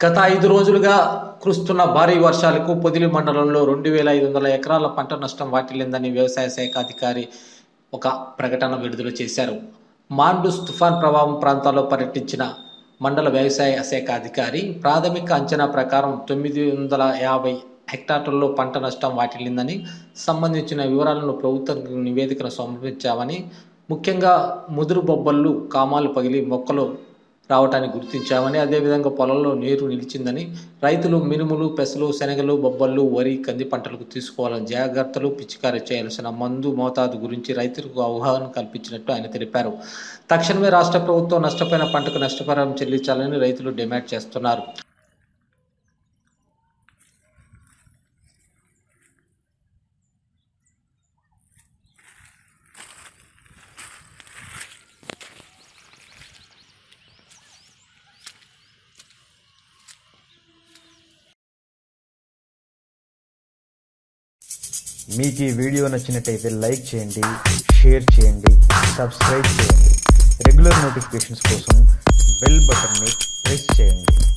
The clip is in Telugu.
గత ఐదు రోజులుగా కురుస్తున్న భారీ వర్షాలకు పొదిలి మండలంలో రెండు వేల ఐదు వందల ఎకరాల పంట నష్టం వాటిల్లిందని వ్యవసాయ శాఖ అధికారి ఒక ప్రకటన విడుదల చేశారు మాండూస్ తుఫాన్ ప్రభావం ప్రాంతాల్లో పర్యటించిన మండల వ్యవసాయ శాఖ అధికారి ప్రాథమిక అంచనా ప్రకారం తొమ్మిది వందల యాభై హెక్టార్లలో పంట నష్టం వాటిల్లిందని సంబంధించిన వివరాలను ప్రభుత్వానికి నివేదికను సమర్పించామని ముఖ్యంగా ముదురు బొబ్బళ్ళు కామాలు పగిలి మొక్కలు రావటాన్ని గుర్తించామని అదేవిధంగా పొలంలో నీరు నిలిచిందని రైతులు మినుములు పెసలు శనగలు బొబ్బళ్ళు వరి కంది పంటలకు తీసుకోవాలని జాగ్రత్తలు పిచికారీ చేయాల్సిన మందు మోతాదు గురించి రైతులకు అవగాహన కల్పించినట్టు ఆయన తెలిపారు తక్షణమే రాష్ట్ర ప్రభుత్వం నష్టపోయిన పంటకు నష్టపరిహారం చెల్లించాలని రైతులు డిమాండ్ చేస్తున్నారు మీకు ఈ వీడియో నచ్చినట్టయితే లైక్ చేయండి షేర్ చేయండి సబ్స్క్రైబ్ చేయండి రెగ్యులర్ నోటిఫికేషన్స్ కోసం బెల్ బటన్ని ప్రెస్ చేయండి